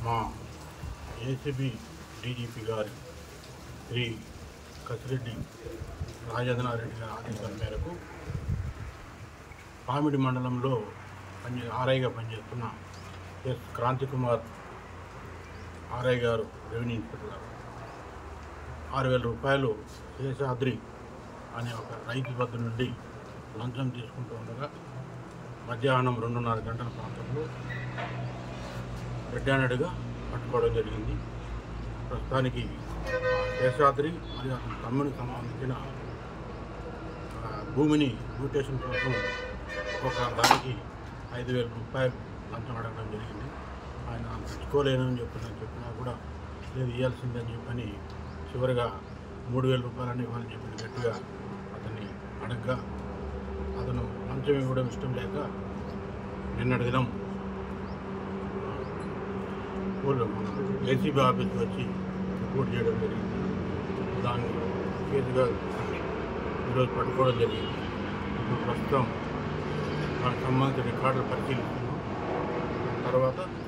మా ACB DGP గారి శ్రీ కసిరెడ్డి రాజేంద్రనాథరెడ్డి గారి ఆదేశాల మేరకు పామిడి మండలంలో పని ఆర్ఐగా పనిచేస్తున్న ఎస్ క్రాంతి కుమార్ ఆర్ఐ గారు రెవెన్యూ ఇన్స్పెక్టర్ గారు ఆరు వేల రూపాయలు శేషాద్రి అనే ఒక రైతు వద్ద నుండి లంచం తీసుకుంటూ ఉండగా మధ్యాహ్నం రెండున్నర గంటల ప్రాంతంలో రెడ్ హ్యాండెడ్గా పట్టుకోవడం జరిగింది ప్రస్తుతానికి ఆ శేషాద్రి మరియు అతని తమ్మునికి సంబంధించిన ఆ, భూమిని మ్యూటేషన్ కోసం ఒక్కొక్క దానికి ఐదు వేల రూపాయలు లంచం అడగడం జరిగింది ఆయన తెచ్చుకోలేనని చెప్పిన చెప్పినా కూడా లేదు ఇవ్వాల్సిందని చెప్పని చివరిగా మూడు వేల రూపాయలని ఇవ్వాలని చెప్పిన గట్టిగా అతన్ని అడగగా అతను లంచం ఇవ్వడం ఇష్టం లేక నిన్నటి దినం ఊళ్ళో మన ఏసీబీ ఆఫీస్కి వచ్చి రిపోర్ట్ చేయడం జరిగింది దాన్ని కేసుగా ఈరోజు పట్టుకోవడం జరిగింది ఇప్పుడు ప్రస్తుతం దానికి సంబంధించిన రికార్డులు పరిశీలిస్తున్నాం తర్వాత